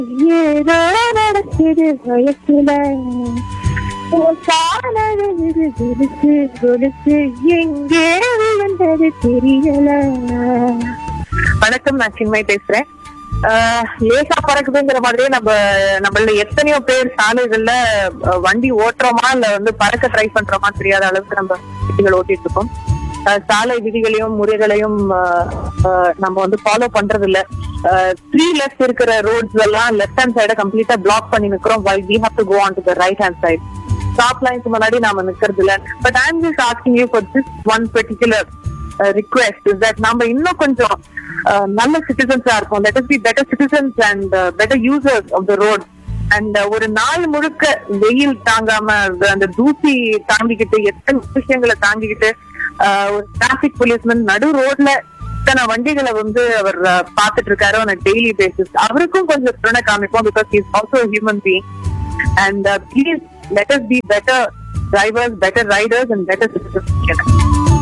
ஏதோ நடக்குது வயசுல உன் காலது விழுது கொலுசு எங்கே விழுந்தது தெரியல வணக்கம் நான் சின்மை பேசுறேன் ஆஹ் லேசா பறக்குதுங்கிற மாதிரியே நம்ம நம்மள எத்தனையோ பேர் சாலைகள்ல அஹ், வண்டி ஓட்டுறோமா இல்ல வந்து பறக்க ட்ரை பண்றோமா தெரியாத அளவுக்கு நம்ம வண்டிகள் ஓட்டிட்டு இருக்கோம் ஆஹ், சாலை விதிகளையும் முறைகளையும் ஆஹ், ஆஹ், நம்ம வந்து ஃபாலோ பண்றது இல்ல த்ரீ லெஃப்ட் இருக்கிற ரோட்ஸ் எல்லாம் லெஃப்ட் ஹேண்ட் சைட கம்ப்ளீட்டா பிளாக் பண்ணி நிக்கிறோம் why we have to go on to the right hand side stop லைன்க்கு முன்னாடி நாம நிக்கிறது இல்ல but I am just asking you for this one particular request is that நம்ம இன்னும் கொஞ்சம் uh, நல்ல சிட்டிசன்ஸா இருப்போம் let be better citizens and better users of the road and ஒரு நாள் முழுக்க வெயில் தாங்காம அந்த- அந்த தூசி தாங்கிக்கிட்டு எத்தனை விஷயங்களை தாங்கிக்கிட்டு uh, ஒரு டிராபிக் போலீஸ்மேன் நடு ரோட்ல இத்தனை வண்டிகளை வந்து அவர் uh, பார்த்துட்டு இருக்காரு on a டெய்லி பேசிஸ் அவருக்கும் கொஞ்சம் கருணை காமிப்போம் because is also human being and please let us be better drivers better riders and better citizens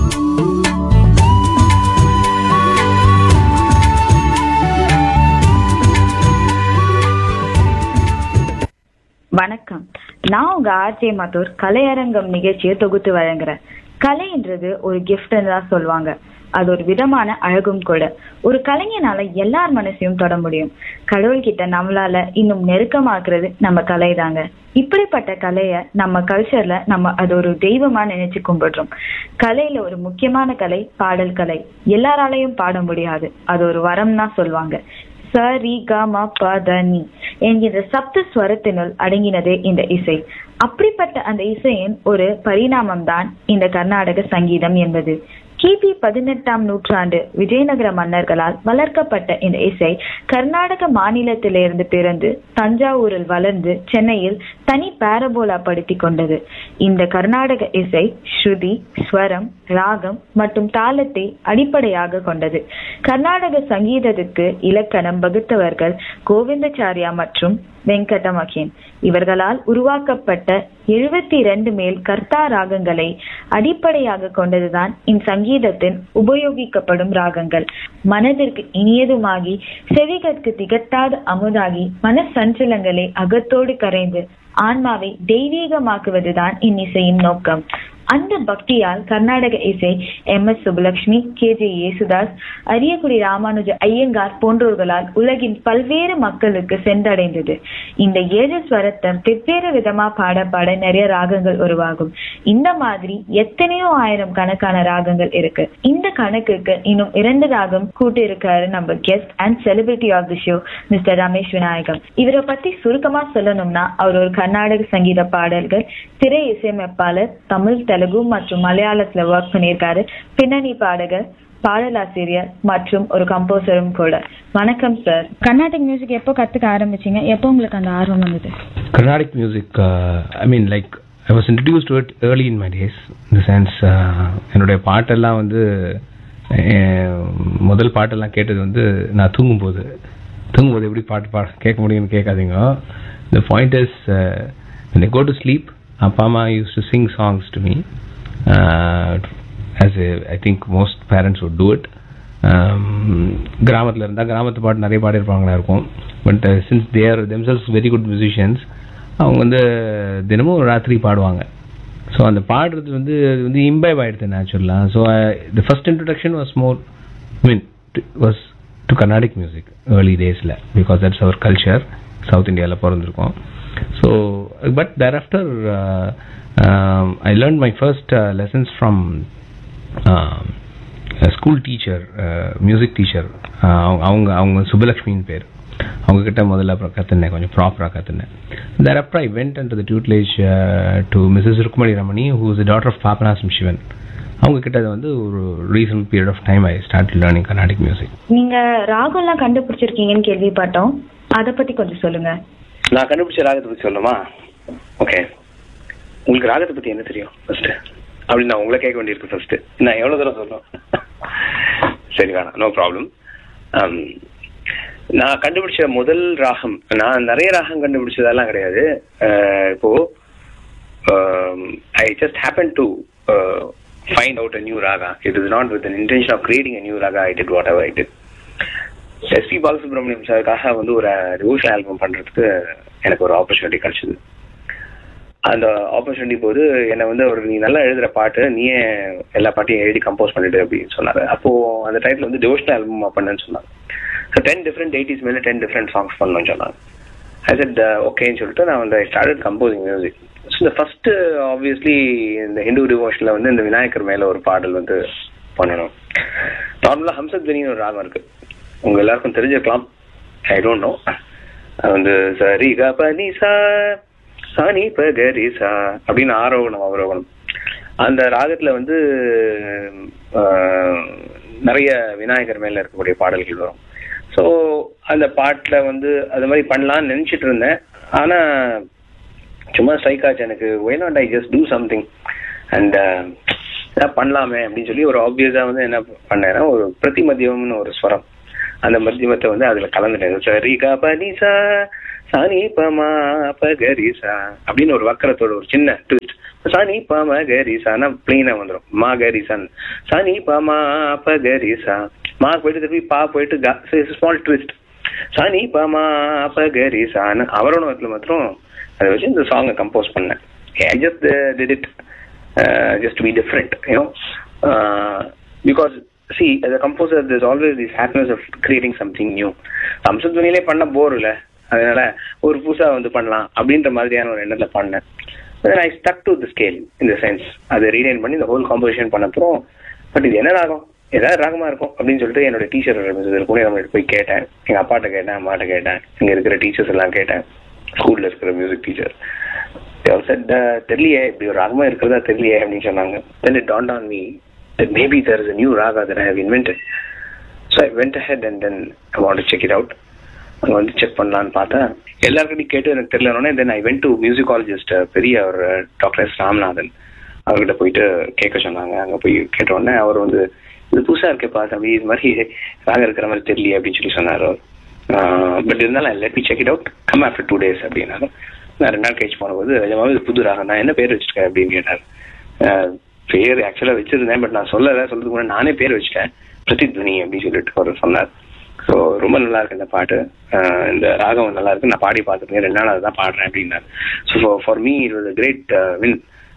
வணக்கம் நான் உங்க ஆர்ஜே மதூர் கலையரங்கம் நிகழ்ச்சியை தொகுத்து வழங்குறேன் கலைன்றது ஒரு கிஃப்ட்னு தான் சொல்லுவாங்க அது ஒரு விதமான அழகும் கூட ஒரு கலைஞனால எல்லார் மனசையும் தொட முடியும் கடவுள்கிட்ட நம்மளால இன்னும் நெருக்கமாக்குறது நம்ம கலை தாங்க இப்படிப்பட்ட கலைய நம்ம கல்ச்சர்ல நம்ம அது ஒரு தெய்வமா நினைச்சு கும்பிடுறோம் கலையில ஒரு முக்கியமான கலை பாடல் கலை எல்லாராலையும் பாட முடியாது அது ஒரு வரம் தான் சொல்லுவாங்க ச ரி க ம ப த நி என்கின்ற சப்த ஸ்வரத்தினுள் அடங்கினதே இந்த இசை அப்படிப்பட்ட அந்த இசையின் ஒரு பரிணாமம் தான் இந்த கர்நாடக சங்கீதம் என்பது கிபி பதினெட்டாம் நூற்றாண்டு விஜயநகர மன்னர்களால் வளர்க்கப்பட்ட இந்த இசை கர்நாடக மாநிலத்திலிருந்து பிறந்து தஞ்சாவூரில் வளர்ந்து சென்னையில் தனி பாரபோலா படுத்தி கொண்டது இந்த கர்நாடக இசை ஸ்ருதி ஸ்வரம் ராகம் மற்றும் தாளத்தை அடிப்படையாக கொண்டது கர்நாடக சங்கீதத்துக்கு இலக்கணம் வகுத்தவர்கள் கோவிந்தாச்சாரியா மற்றும் வெங்கடமகேன் இவர்களால் உருவாக்கப்பட்ட எழுபத்தி இரண்டு மேல் கர்த்தா ராகங்களை அடிப்படையாக கொண்டதுதான் இச்சங்கீதத்தின் உபயோகிக்கப்படும் ராகங்கள் மனதிற்கு இனியதுமாகி செவிகற்கு திகட்டாத அமுதாகி மன சஞ்சலங்களை அகத்தோடு கரைந்து ஆன்மாவை தெய்வீகமாக்குவதுதான் இன்னிசையின் நோக்கம் அந்த பக்தியால் கர்நாடக இசை M S Subbulakshmi K J Yesudas Ariyakudi Ramanuja Iyengar போன்றோர்களால் உலகின் பல்வேறு மக்களுக்கு சென்றடைந்தது இந்த ஏழு ஸ்வரத்தம் வெவ்வேறு விதமா பாட பாட நிறைய ராகங்கள் உருவாகும் இந்த மாதிரி எத்தனையோ ஆயிரம் கணக்கான ராகங்கள் இருக்கு இந்த கணக்குக்கு இன்னும் இரண்டு ராகம் கூட்டி இருக்காரு நம்ம guest and celebrity of the show mister Ramesh Vinayakam இவரை பத்தி சுருக்கமா சொல்லணும்னா அவர் ஒரு கர்நாடக சங்கீத பாடல்கள் திரை இசையமைப்பாளர் தமிழ் தெலுங்கு மற்றும் மலையாளத்துல ஒர்க் பண்ணியிருக்காரு பின்னணி பாடகர் பாடலாசிரியர் மற்றும் ஒரு கம்போசரும் கூட வணக்கம் சார் கர்நாடிக் மியூசிக் எப்போ கத்துக்க ஆரம்பிச்சீங்க எப்போ உங்களுக்கு அந்த ஆர்வம் வந்தது Carnatic music, uh, I mean, like, I was introduced to it early in my days. In the sense, uh, என்னுடைய பாட்டெல்லாம் வந்து அஹ், முதல் பாட்டெல்லாம் கேட்டது வந்து நான் தூங்கும்போது தூங்கும்போது எப்படி பாட்டு பாட கேட்க முடியும்னு கேட்காதீங்க the point is uh, when I go to sleep அப்பா அம்மா used to sing songs to me uh, as a, I think most parents would do it கிராமத்தில் இருந்தால் கிராமத்து பாட்டு நிறைய பாடியிருப்பாங்களா இருக்கும் but since they're themselves very good musicians அவங்க வந்து தினமும் ராத்திரி பாடுவாங்க ஸோ அந்த பாடுறது வந்து அது வந்து இம்பைவ் ஆயிடுது நேச்சுரலாக so the first introduction was more mean was to Carnatic music early டேஸில் because that's our culture south இந்தியாவில் பிறந்திருக்கோம் so but thereafter I learn my first lessons from school teacher music teacher அவங்க அவங்க சுபலக்ஷ்மின்னு பேர் அவங்க கிட்ட முதல்ல அப்புறம் கற்றுனேன் கொஞ்சம் ப்ராப்பராக கற்றுனேன் தேர் அப்புறம் I went and the tutelage to Mrs Rukmini Ramani who is daughter of Papanasam Sivan அவங்க கிட்ட அது வந்து ஒரு reason period of time I start learning Carnatic music நீங்க ராகம்லாம் கண்டுபிடிச்சிருக்கீங்கன்னு கேள்விப்பட்டோம் அத பத்தி கொஞ்சம் சொல்லுங்க நான் கண்டுபிடிச்ச ராகத்தை பத்தி சொல்லணுமா ஓகே உங்களுக்கு ராகத்தை பத்தி என்ன தெரியும் ஃபர்ஸ்ட் அப்படி நான் உங்களை கேட்க வேண்டியிருக்கு ஃபர்ஸ்ட் நான் எவ்வளவு தூரம் சொல்லணும் சரி வேணாம் நோ ப்ராப்ளம் நான் கண்டுபிடிச்ச முதல் ராகம் நான் நிறைய ராகம் கண்டுபிடிச்சதெல்லாம் கிடையாது அஹ், இப்போ I just happen to find out a new raga it is not with intention of creating a new raga I did whatever I did S P Balasubrahmanyam சாருக்காக வந்து ஒரு டிவோஷன் ஆல்பம் பண்றதுக்கு எனக்கு ஒரு ஆப்பர்ச்சுனிட்டி கிடைச்சது அந்த ஆப்பர்ச்சுனிட்டி போது என்னை வந்து அவர் நீ நல்லா எழுதுற பாட்டு நீயே எல்லா பாட்டையும் எழுதி கம்போஸ் பண்ணிட்டு அப்படின்னு சொன்னாரு அப்போ அந்த டைட்டில் வந்து டிவோஷனல் ஆல்பம் பண்ணுன்னு சொன்னாங்க ஸோ டென் டிஃப்ரெண்ட் எயிட்டிஸ் மேலே டென் டிஃப்ரெண்ட் சாங்ஸ் பண்ணணும்னு சொன்னாங்க ஐ செட் ஓகேன்னு சொல்லிட்டு நான் வந்து ஸ்டார்டட் கம்போசிங் மியூசிக் ஸோ இந்த ஃபர்ஸ்ட் ஆப்வியஸ்லி இந்த ஹிந்து டிவோஷனில் வந்து இந்த விநாயகர் மேல ஒரு பாடல் வந்து பண்ணணும் நார்மலாக ஹம்சத்வனின்னு ஒரு ராகம் இருக்கு உங்க எல்லாருக்கும் தெரிஞ்சிருக்கலாம் ஐ டோன்ட் நோ அது வந்து சரி க பனி சா சானி ப கரி சா அப்படின்னு ஆரோகணம் அவரோகணம் அந்த ராகத்துல வந்து ஆஹ், நிறைய விநாயகர் மேல இருக்கக்கூடிய பாடல்கள் வரும் ஸோ அந்த பாட்டுல வந்து அது மாதிரி பண்ணலாம்னு நினைச்சிட்டு இருந்தேன் ஆனா சும்மா ஸ்ட்ரைக் எனக்கு why not I just do something and ஏதாவது பண்ணலாமே அப்படின்னு சொல்லி ஒரு ஆப்வியஸா வந்து என்ன பண்ணேன்னா ஒரு பிரதிமத்தியம்னு ஒரு ஸ்வரம் அந்த மத்தியமத்தை வந்து அதுல கலந்துட்டேன் சரி க பனிசா சானி பமா பகரிசா அப்படின்னு ஒரு வக்கரத்தோட ஒரு சின்ன ட்விஸ்ட் சானி பம கரிசானா பிளெயினா வந்துடும் மா கரிசான் சானி பமா பகரிசா மா போயிட்டு திருப்பி பா போயிட்டு ஸ்மால் ட்விஸ்ட் சானி பமா பகரிசான்னு அவரோணத்துல மாத்திரம் அதை வச்சு இந்த சாங்கை கம்போஸ் பண்ணேன் I just did it just be different you know because see as a composer there's always this happiness of creating something new அம்சத்துணிலே பண்ண போர் இல்ல அதனால ஒரு புதுசா வந்து பண்ணலாம் அப்படின்ற மாதிரியான ஒரு எண்ணத்துல பண்ணேன் then I stuck to the scale in the sense அதை ரீடைன் பண்ணி இந்த ஹோல் காம்போசிஷன் பண்ண அப்புறம் பட் இது என்ன ராகம் ஏதாவது ராகமா இருக்கும் அப்படின்னு சொல்லிட்டு என்னோட டீச்சர் கூட நம்ம போய் கேட்டேன் எங்க அப்பாட்ட கேட்டேன் அம்மாட்ட கேட்டேன் இங்க இருக்கிற டீச்சர்ஸ் எல்லாம் கேட்டேன் ஸ்கூல்ல இருக்கிற மியூசிக் டீச்சர் தெரியலையே இப்படி ஒரு ராகமா இருக்கிறதா தெரியலையே அப்படின்னு சொன்னாங்க then it dawned on me that maybe there is a new raga that I have invented so I went ahead and then I want to check it out அங்க வந்து செக் பண்ணலான்னு பார்த்தா எல்லாருக்கிட்டையும் கேட்டு எனக்கு தெரியலனோடனே தென் ஐ வென்ட் டு மியூசிகாலஜிஸ்ட் பெரிய அவர் doctor S Ramanathan அவர்கிட்ட போயிட்டு கேட்க சொன்னாங்க அங்க போய் கேட்ட உடனே அவர் வந்து இது புதுசா இருக்கேப்பா தம்பி இது மாதிரி ராகம் இருக்கிற மாதிரி தெரியலையே அப்படின்னு சொல்லி சொன்னார் பட் இருந்தாலும் let me check it out come after two days அப்படின்னாரு நான் ரெண்டு நாள் கழிச்சு போனபோது நிஜமாவே இது புது ராகம் நான் என்ன பேர் வச்சிருக்கேன் அப்படின்னு கேட்டார் ஆஹ் பேர் ஆக்சுவலா வச்சிருந்தேன் பட் நான் சொல்லல சொல்றதுக்கு முன்னாடி நானே பேர் வச்சிட்டேன் பிரதித்வனி அப்படின்னு சொல்லிட்டு அவர் சொன்னார் ஸோ ரொம்ப நல்லா இருக்கு இந்த பாட்டு ஆஹ் இந்த ராகம் நல்லா இருக்கு நான் பாடி பார்த்துருக்கேன் ரெண்டு நாள் அதுதான் பாடுறேன் அப்படின்னாரு so for me it was great win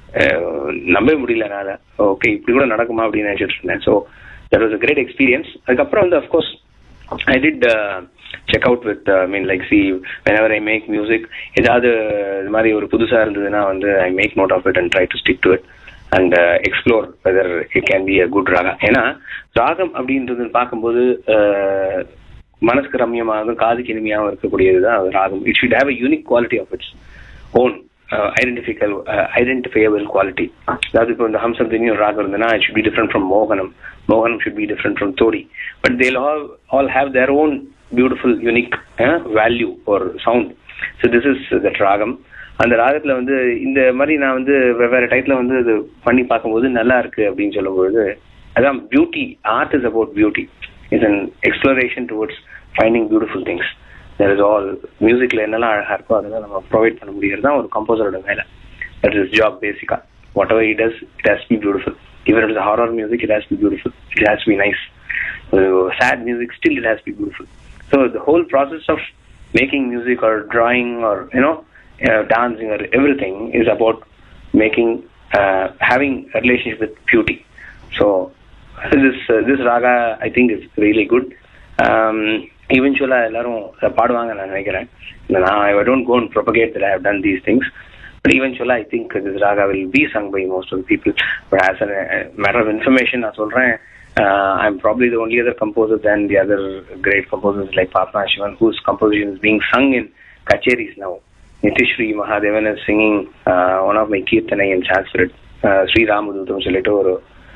நம்பவே முடியல என்னால ஓகே இப்படி கூட நடக்குமா அப்படின்னு நினைச்சிட்டு இருந்தேன் so that was a great experience அதுக்கப்புறம் வந்து of course I did check out with I mean like see whenever I make music ஏதாவது இது மாதிரி ஒரு புதுசா இருந்ததுன்னா வந்து I make note of it and try to stick to it and explore whether it can be a good ragam ஏன்னா ராகம் அப்படின்றது பார்க்கும்போது uh, மனசுக்கு ரம்யமாகவும் காதுக்கு இனிமையாகவும் இருக்கக்கூடியதுதான் ராகம் it should have a unique quality of its own identical identifiable quality அதாவது இப்போ இந்த ஹம்சத்தினி ஒரு ராகம் இருந்ததுன்னா it should be different from மோகனம் மோகனம் should be different from Todi but தேல் all all have their own beautiful unique value ஒரு sound so this is that ராகம் அந்த ராகத்துல வந்து இந்த மாதிரி நான் வந்து வெவ்வேறு டைப்ல வந்து இது பண்ணி பார்க்கும்போது நல்லா இருக்கு அப்படின்னு சொல்லும்போது அதான் beauty art is about beauty is an exploration towards finding beautiful things there is all மியூசிக்ல என்னெல்லாம் அழகா இருக்கோ அதெல்லாம் நம்ம ப்ரொவைட் பண்ண முடியறது தான் ஒரு கம்போசரோட வேலை தட் இஸ் ஜாப் பேசிக்கா whatever it does it has be beautiful even if it's horror music, it has to be beautiful. It has to be nice. Uh, sad music, still it has to be beautiful. So the whole process of making music or drawing or you know uh, dancing or everything is about making uh, having a relationship with beauty. So this uh, this raga I think is really good. Um, eventually எல்லாரும் பாடுவாங்க நான் நினைக்கிறேன் நான் I don't go and propagate that I have done these things But eventually, I think this raga will be sung by most of the people. But as a, a matter of information, நான் சொல்றேன் uh, I'm probably the only other composer than the other great composers like Papa Shivan, whose composition is being sung in kacheris now. Nitishri Mahadevan is singing uh, one of my Kirtanai in Sanskrit. Uh, Sri Ramadutam சொல்லிட்டு ஒரு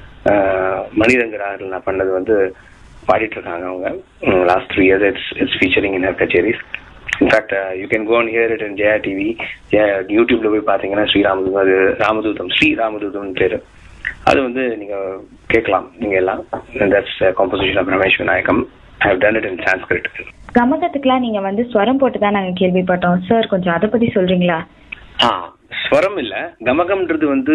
மணிரங்கராக நான் பண்ணது வந்து பாடிட்டு இருக்காங்க அவங்க last three years it's it's featuring in her kutcheris in fact you can go and hear it in Jaya TV யூடியூப்ல போய் பாத்தீங்கன்னா ஸ்ரீராமதூதம் அது ராமதூதம் ஸ்ரீ ராமதூதம் பேரு அது வந்து நீங்க கேட்கலாம் நீங்க எல்லாம் that's composition of Ramesh Vinayakam I have done it in Sanskrit கமகத்துக்குலாம் நீங்க வந்து ஸ்வரம் போட்டு தான் நாங்க கேள்விப்பட்டோம் சார் கொஞ்சம் அதை பத்தி சொல்றீங்களா ஆ ஸ்வரம் இல்ல கமகம்ன்றது வந்து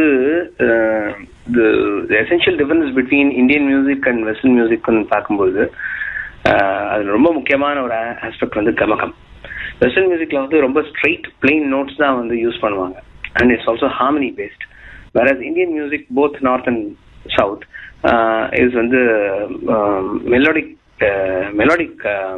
essential difference between Indian music and western மியூசிக்னு பார்க்கும்போது அது ரொம்ப முக்கியமான ஒரு ஆஸ்பெக்ட் வந்து கமகம் வெஸ்டர்ன் மியூசிக்ல வந்து ரொம்ப ஸ்ட்ரைட் பிளெயின் நோட்ஸ் தான் வந்து யூஸ் பண்ணுவாங்க and it's also harmony based வேற Indian music both north and south is வந்து மெலோடிக் மெலோடிக்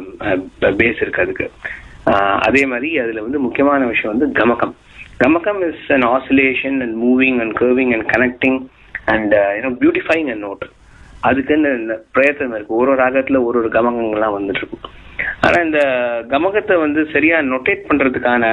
பேஸ் இருக்கு அதுக்கு அதே மாதிரி அதுல வந்து முக்கியமான விஷயம் வந்து கமகம் gamakam is an oscillation and moving and curving and connecting and you know beautifying and note அதுக்குன்னு இந்த பிரயத்தனம் இருக்கு ஒரு ஒரு ராகத்துல ஒரு ஒரு கமகங்கள்லாம் வந்துட்டு இருக்கும் ஆனா இந்த கமகத்தை வந்து சரியா நொட்டேட் பண்றதுக்கான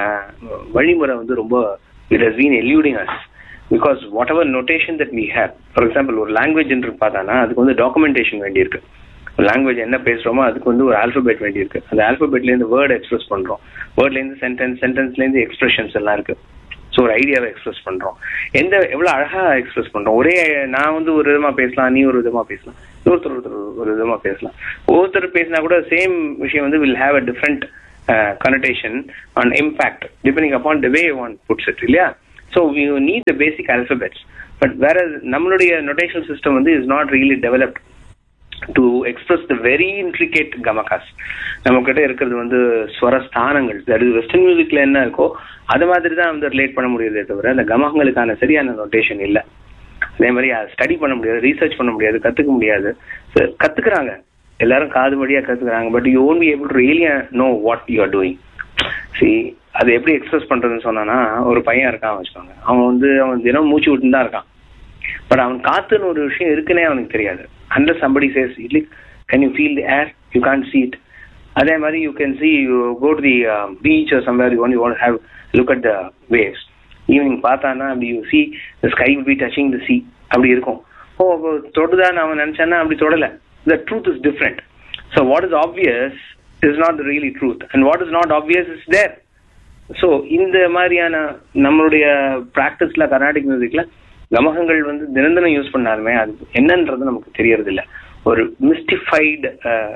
வழிமுறை வந்து ரொம்ப it has been eluding us because whatever notation that we have for example ஒரு லாங்குவேஜ் பார்த்தானா அதுக்கு வந்து டாக்குமெண்டேஷன் வேண்டியிருக்கு லாங்குவேஜ் என்ன பேசுறோமோ அதுக்கு வந்து ஒரு ஆல்பபெட் வேண்டியிருக்கு அந்த ஆல்பபெட்ல இருந்து வேர்ட் எக்ஸ்பிரஸ் பண்றோம் வேர்ட்ல இருந்து சென்டென்ஸ் சென்டென்ஸ்ல இருந்து எக்ஸ்பிரஷன்ஸ் எல்லாம் இருக்கு ஸோ ஒரு ஐடியாவை எக்ஸ்பிரஸ் பண்றோம் எந்த எவ்வளவு அழகா எக்ஸ்பிரஸ் பண்றோம் ஒரே நான் வந்து ஒரு விதமா பேசலாம் நீ ஒரு விதமா பேசலாம் இன்னொருத்தர் ஒருத்தர் ஒரு விதமா பேசலாம் ஒவ்வொருத்தர் பேசினா கூட சேம் விஷயம் வந்து will have a different connotation and impact depending upon the way one puts it இல்லையா so you need the basic alphabets but வேற நம்மளுடைய நொட்டேஷன் சிஸ்டம் வந்து is not really developed to express the very intricate gamakas நம்ம கிட்ட இருக்கிறது வந்து ஸ்வரஸ்தானங்கள் அது western மியூசிக்ல என்ன இருக்கோ அது மாதிரி தான் வந்து ரிலேட் பண்ண முடியுதே தவிர அந்த கமகங்களுக்கான சரியான நோட்டேஷன் இல்லை அதே மாதிரி ஸ்டடி பண்ண முடியாது ரீசர்ச் பண்ண முடியாது கத்துக்க முடியாது கத்துக்கிறாங்க எல்லாரும் காது வழியா கத்துக்கிறாங்க but you won't be able to really know what you are doing see அது எப்படி எக்ஸ்பிரஸ் பண்றதுன்னு சொன்னானா ஒரு பையன் இருக்கான் வச்சுக்கோங்க அவன் வந்து அவன் தினம் மூச்சு விட்டு தான் இருக்கான் பட் அவன் காத்துன்னு ஒரு விஷயம் இருக்குன்னே அவனுக்கு தெரியாது under somebody says idly can you feel the air you can't see it அதே மாதிரி you can see you go to the beach somewhere you want you want have look at the waves evening பார்த்தானா அப்படி you see the sky will be touching the sea அப்படி இருக்கும் ஓ தொடுதான் அவன் நினைச்சானா அப்படி தொடல the truth is different so what is obvious is not really truth and what is not obvious is there so இந்த மாதிரியான நம்மளுடைய ப்ராக்டிஸ்ல கர்நாடிக் மியூசிக்ல கமகங்கள் வந்து தினம் தினம் யூஸ் பண்ணாலுமே அது என்னன்றது நமக்கு தெரியறது இல்ல ஒரு mystified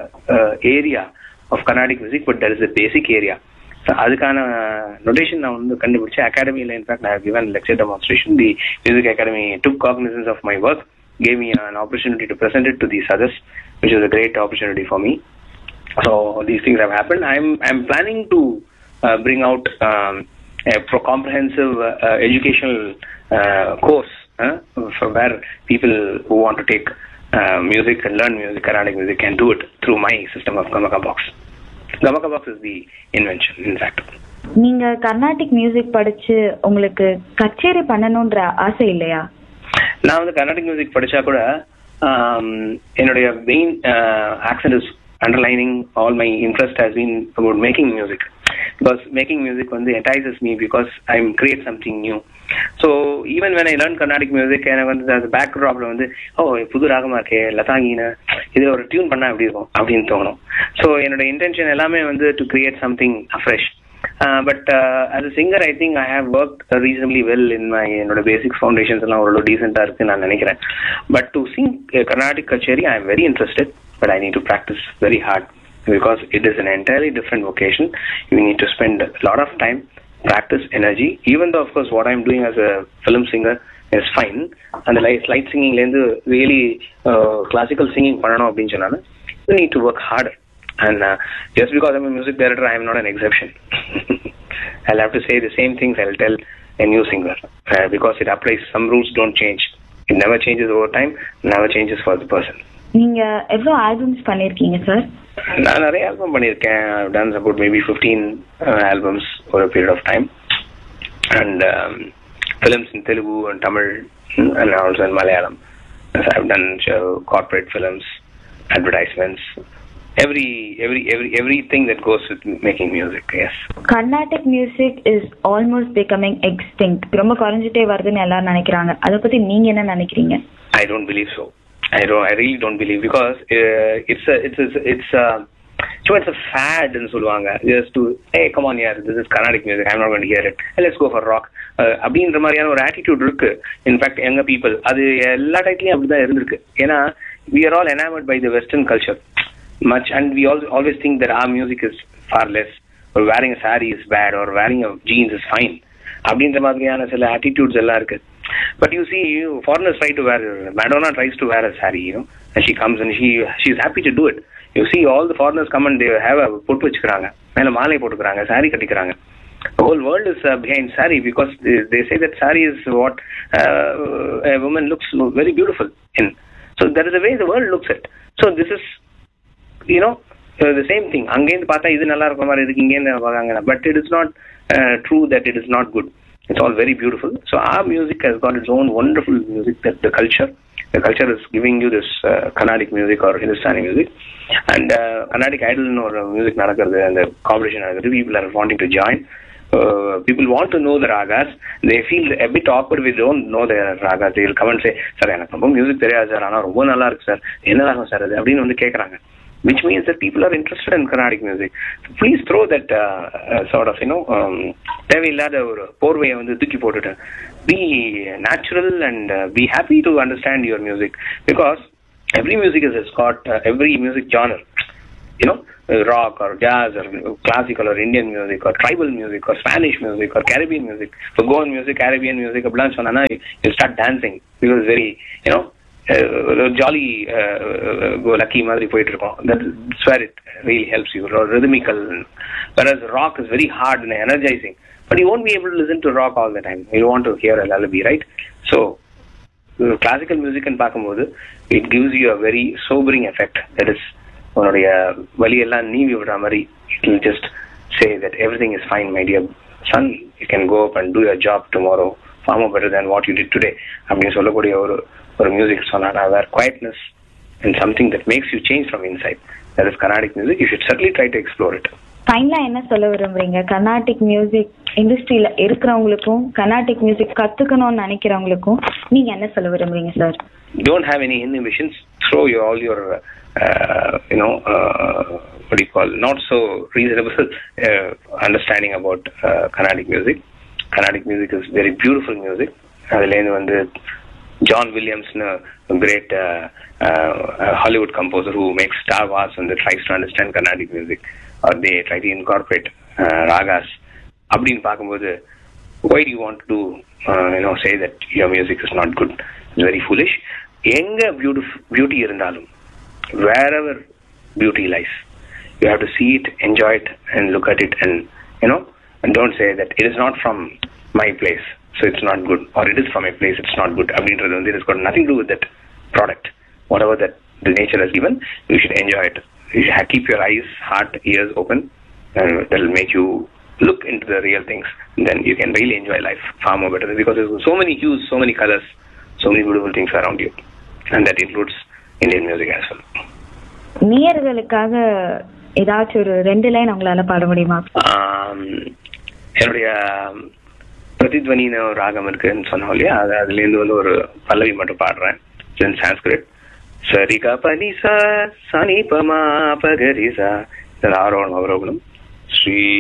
area of Carnatic music but that is a basic area அதுக்கான நொட்டேஷன் நான் வந்து கண்டுபிடிச்சேன் அகாடமியில் இன்ஃபேக்ட் நான் given lecture demonstration the Music Academy took cognizance of my work gave me an opportunity to present it to these others, which was a great opportunity for me. So these things have happened. I'm I'm planning to uh, bring out um, a pro- comprehensive uh, educational uh, course uh, for where people who want to take uh, music and learn music, Carnatic music, can do it through my system of Gamaka Box. Gamaka Box is the invention, in fact. நீங்க Carnatic music படிச்சு உங்களுக்கு கச்சேரி பண்ணணும்ன்ற ஆசை இல்லையா நான் வந்து Carnatic music படிச்சா கூட ஆம், என்னுடைய main accent is underlining all my interest has been about making music because making music வந்து entices me because I am create something new so even when I learn Carnatic music எனக்கு வந்து அது back ட்ராப்ல வந்து ஓ புது ராகமா இருக்கே லதாங்கின்னு இது ஒரு tune பண்ணா எப்படி இருக்கும் அப்படின்னு தோணும் ஸோ என்னோட இன்டென்ஷன் எல்லாமே வந்து to create something afresh but as a singer I think I have work reasonably well in my என்னோட பேசிக் ஃபவுண்டேஷன்ஸ் எல்லாம் ஓரளவு டீசெண்டா இருக்கு நான் நினைக்கிறேன் but to sing Carnatic kutcheri I am very interested but I need to practise very hard because it is an entirely different vocation. You need to spend a lot of time, practice, energy. Even though, of course, what I'm doing as a film singer is fine. And the light, light singing, லேந்து really uh, classical singing பண்ணணும் அப்படின்னு சொன்னாலும் you need to work harder. And uh, just because I'm a music director, I am not an exception. I'll have to say the same things I'll tell a new singer uh, because it applies. Some rules don't change. It never changes over time, never changes for the person. நீங்க எவ்வளவு albums பண்ணிருக்கீங்க sir நான் நிறைய album பண்ணியிருக்கேன் I've done about maybe 15 uh, albums over a period of time and um, films in Telugu and Tamil mm, and also in Malayalam. So I've done uh, corporate films, advertisements, every every every everything that goes with making music. Yes. Carnatic music is almost becoming extinct ரொம்ப குறைஞ்சிட்டே வருதுன்னு எல்லாரும் நினைக்கிறாங்க அதை பத்தி நீங்க என்ன நினைக்கிறீங்க I don't believe so. I don't. I really don't believe because uh, it's a it's a, it's a so it's a fad ன்னு சொல்லுவாங்க just to hey come on yeah this is Carnatic music I'm not going to hear it hey, let's go for rock uh, அப்படின்ற மாதிரியான ஒரு attitude இருக்கு in fact எங்க people அது எல்லா டைட்லயும் அப்படிதான் இருந்திருக்கு ஏன்னா we are all enamored by the western culture much and we all always think that our music is far less or wearing a saree is bad or wearing a jeans is fine அப்படின்ற மாதிரியான சில attitudes எல்லாம் இருக்கு but you see you foreigners try to wear madonna tries to wear a saree you know and she comes and she she's happy to do it you see all the foreigners come and they have பொட்டு வச்சுக்கிறாங்க மேல மாலை போட்டுக்கிறாங்க saree கட்டிக்கிறாங்க The whole world is uh, behind saree because they, they say that saree is what uh, a woman looks very beautiful in. So that is the way the world looks at. So this is, you know, uh, the same thing. அங்கேருந்து பார்த்தா இது நல்லா இருக்கிற மாதிரி இருக்கு இங்கேருந்து பார்க்காங்க but it is not true that it is not good it's all very beautiful so our music has got its own wonderful music that the culture the culture is giving you this uh, Carnatic music or Hindustani music. And uh, Carnatic Idol or music நடக்கிறது அந்த competition நடக்கிறது people are wanting to join. Uh, people want to know the ragas. They feel a bit awkward if they don't know the ragas. They will come and say, sir எனக்கு ரொம்ப music தெரியாது sir ஆனால் ரொம்ப நல்லா இருக்கு sir என்ன ராகம் sir அது அப்படின்னு வந்து கேட்குறாங்க which means that people are interested in Carnatic music. So please throw that uh, uh, sort of, you know, um, தேவையில்லாத ஒரு போர்வையை வந்து தூக்கி போட்டுட்டு be natural and uh, be happy to understand your music because every music is has got uh, every music genre you know uh, rock or jazz or classical or indian music or tribal music or spanish music or caribbean music for goan music caribbean music அப்படிலாம் சொன்னா you start dancing because it's very you know jolly lucky மாதிரி போயிட்டு இருக்கோம் that's where it really helps you or rhythmical whereas rock is very hard and energizing but you won't be able to listen to rock all the time you want to hear a lullaby right so classical மியூசிக்னு பார்க்கும்போது it gives you a very sobering effect that is உன்னுடைய வழியெல்லாம் நீவி விடுற மாதிரி it will just say that everything is fine my dear son you can go up and do your job tomorrow form better than what you did today அப்படின்னு சொல்லக்கூடிய ஒரு ஒரு music சொன்னா where quietness and something that makes you change from inside that is Carnatic music you should surely try to explore it ஃபைனலா என்ன சொல்ல விரும்புறீங்க Carnatic music இண்டஸ்ட்ரியில இருக்கிறவங்களுக்கும் கர்நாடிக் மியூசிக் கத்துக்கணும்னு நினைக்கிறவங்களுக்கும் நீங்க என்ன சொல்ல விரும்புறீங்க sir don't have any inhibitions. Throw your, all your, uh, you know, uh, what do you call, not so reasonable uh, understanding about uh, Carnatic music. Carnatic music is very beautiful music. அதுலேருந்து வந்து John வில்லியம்ஸ்னு great Hollywood composer who makes Star Wars வந்து tries to understand Carnatic music or they try to incorporate ragas அப்படின்னு பார்க்கும்போது why do you want to uh, you know say that your music is not good it's very foolish எங்க beautiful beauty இருந்தாலும் wherever beauty lies you have to see it enjoy it and look at it and you know and don't say that it is not from my place so it's not good or it is from a place it's not good அப்படின்றது வந்து it has got nothing to do with that product whatever that the nature has given you should enjoy it you should have, keep your eyes heart ears open and that will make you look into the real things then you can really enjoy life far more better because there's so many hues so many colors so many beautiful things around you and that includes indian music as well நேயர்களுக்காக ஏதாச்சும் ஒரு ரெண்டு line உங்களால பாட முடியுமா ஆம், என்னுடைய பிரதித்வனின்னு ஒரு ராகம் இருக்குன்னு சொன்னோம் இல்லையா அது அதுல இருந்து வந்து ஒரு பல்லவி மட்டும் பாடுறேன் இன் சான்ஸ்கிரிட் சரிகா பனிசா சனிபமா பகரிசா இது ஆரோகணம் அவரோகணம் ஸ்ரீ